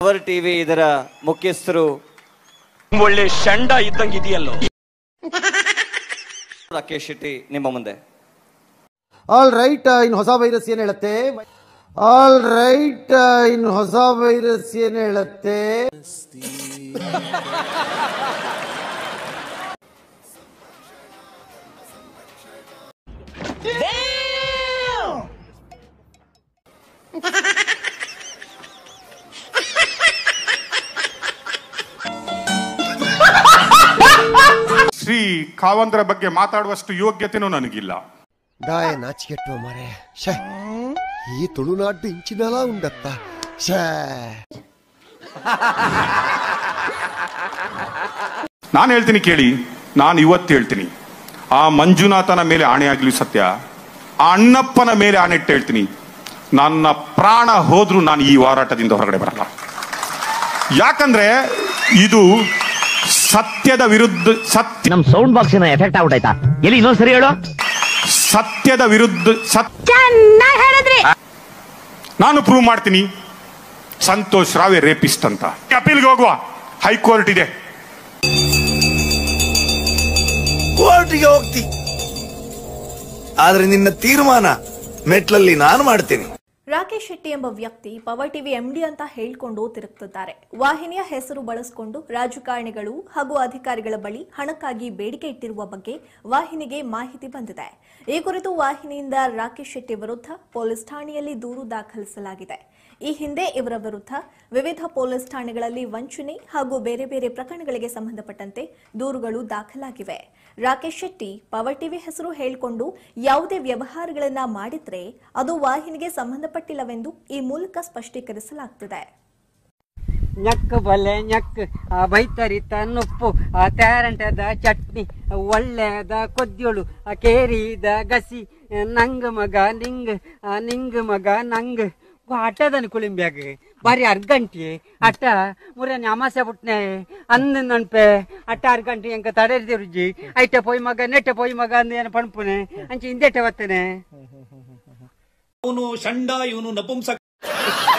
power TV ಇದರ ಮುಖ್ಯಸ್ಥರು ಒಳ್ಳೆ ಶಂಡ ಇದ್ದಂಗೆ ಇದೆಯಲ್ಲೋ ರಾಕೇಶ್ ಶೆಟ್ಟಿ ನಿಮ್ಮ ಮುಂದೆ ಆಲ್ ರೈಟ್ ಇನ್ ಹೊಸ ವೈರಸ್ ಏನ್ ಹೇಳುತ್ತೆ ಆಲ್ ರೈಟ್ ಇನ್ ಹೊಸ ವೈರಸ್ ಏನ್ ಹೇಳುತ್ತೆ ಶ್ರೀ ಕಾವಂತರ ಬಗ್ಗೆ ಮಾತಾಡುವಷ್ಟು ಯೋಗ್ಯತೆನೂ ನನಗಿಲ್ಲ ದಾಯ ನಾಚಿಕೆಟ್ಟು ಮರೆ ಶೇ ಈ ತುಳುನಾಡು ಇಂಚಿನಲ ಉಂಡತ್ತ ಶೇ ನಾನು ಹೇಳ್ತೀನಿ ಕೇಳಿ ನಾನು ಇವತ್ತು ಹೇಳ್ತೀನಿ ಆ ಮಂಜುನಾಥನ ಮೇಲೆ ಆಣೆ ಆಗ್ಲಿ ಸತ್ಯ ಆ ಅಣ್ಣಪ್ಪನ ಮೇಲೆ ಆಣೆ ಇಟ್ಟು ಹೇಳ್ತೀನಿ ನನ್ನ ಪ್ರಾಣ ಹೋದ್ರೂ ನಾನು ಈ ಹೋರಾಟದಿಂದ ಹೊರಗಡೆ ಬರಲ್ಲ ಯಾಕಂದ್ರೆ ಇದು ಸತ್ಯದ ವಿರುದ್ಧ ಸತ್ಯ ನಮ್ ಸೌಂಡ್ ಬಾಕ್ಸ್ ಎಫೆಕ್ಟ್ ಆಗ್ಬಿಟ್ಟಾಯ್ತಾ ಎಲ್ಲಿ ಇನ್ನೊಂದ್ ಸರಿ ಹೇಳು ಸತ್ಯದ ವಿರುದ್ಧ ಸತ್ಯ ನಾನು ಪ್ರೂವ್ ಮಾಡ್ತೀನಿ ಸಂತೋಷ್ ರಾವೆ ರೇಪಿಸ್ಟ್ ಅಂತ ಅಪೀಲ್ಗೆ ಹೋಗುವ ಹೈಕೋರ್ಟ್ ಇದೆ ಕೋರ್ಟಿಗೆ ಹೋಗ್ತಿ ಆದ್ರೆ ನಿನ್ನ ತೀರ್ಮಾನ ಮೆಟ್ಲಲ್ಲಿ ನಾನು ಮಾಡ್ತೀನಿ ರಾಕೇಶ್ ಶೆಟ್ಟಿ ಎಂಬ ವ್ಯಕ್ತಿ ಪವರ್ ಟಿವಿ ಎಂಡಿ ಅಂತ ಹೇಳ್ಕೊಂಡು ತಿರುಗ್ತಿದ್ದಾರೆ ವಾಹಿನಿಯ ಹೆಸರು ಬಳಸಿಕೊಂಡು ರಾಜಕಾರಣಿಗಳು ಹಾಗೂ ಅಧಿಕಾರಿಗಳ ಬಳಿ ಹಣಕ್ಕಾಗಿ ಬೇಡಿಕೆ ಇಟ್ಟಿರುವ ಬಗ್ಗೆ ವಾಹಿನಿಗೆ ಮಾಹಿತಿ ಬಂದಿದೆ ಈ ಕುರಿತು ವಾಹಿನಿಯಿಂದ ರಾಕೇಶ್ ಶೆಟ್ಟಿ ವಿರುದ್ಧ ಪೊಲೀಸ್ ಠಾಣೆಯಲ್ಲಿ ದೂರು ದಾಖಲಿಸಲಾಗಿದೆ ಈ ಹಿಂದೆ ಇವರ ವಿರುದ್ಧ ವಿವಿಧ ಪೊಲೀಸ್ ಠಾಣೆಗಳಲ್ಲಿ ವಂಚನೆ ಹಾಗೂ ಬೇರೆ ಬೇರೆ ಪ್ರಕರಣಗಳಿಗೆ ಸಂಬಂಧಪಟ್ಟಂತೆ ದೂರುಗಳು ದಾಖಲಾಗಿವೆ ರಾಕೇಶ್ ಶೆಟ್ಟಿ ಪವರ್ ಟಿವಿ ಹೆಸರು ಹೇಳಿಕೊಂಡು ಯಾವುದೇ ವ್ಯವಹಾರಗಳನ್ನ ಮಾಡಿದ್ರೆ ಅದು ವಾಹಿನಿಗೆ ಸಂಬಂಧಪಟ್ಟಿಲ್ಲವೆಂದು ಈ ಮೂಲಕ ಸ್ಪಷ್ಟೀಕರಿಸಲಾಗ್ತಿದೆ ñಕ್ಕು ಬಲೆ ñಕ್ಕು ಆ ಬೈತರಿತ ನುಪ್ಪು ಆ ತೇರಂಟದ ಚಟ್ನಿ ಒಳ್ಳೆದ ಕೊದ್ಯೋಳು ಆ ಕೇರಿದ ಗಸಿ ನಂಗ್ ಮಗ ನಿಂಗ್ ಆ ನಿಂಗ್ ಮಗ ನಂಗ್ ಅಟ್ಟದನ್ ಕುಳಿಂಬ್ಯಾಗ ಬಾರಿ ಅರ್ಗಂಟಿ ಅಟ್ಟ ಮುರನೆ ಅಮಾಸೆ ಬಿಟ್ನೆ ಅಂದ ನನ್ಪೆ ಅಟ್ಟ ಅರ್ಗಂಟಿ ಎಂಕ ತಡೆರ್ದಿರುಜಿ ಐಟೆ ಪೋಯ್ ಮಗ ನೆಟ್ಟೆ ಪೋಯ್ ಮಗ ಅಂದ ಏನು ಪಣಪುನೆ ಅಂಚೆ ಹಿಂದೆಟ್ಟೆ ಬತ್ತನೆ ಅವನು ಶಂಡ ಇವನು ನಪುಂಸಕ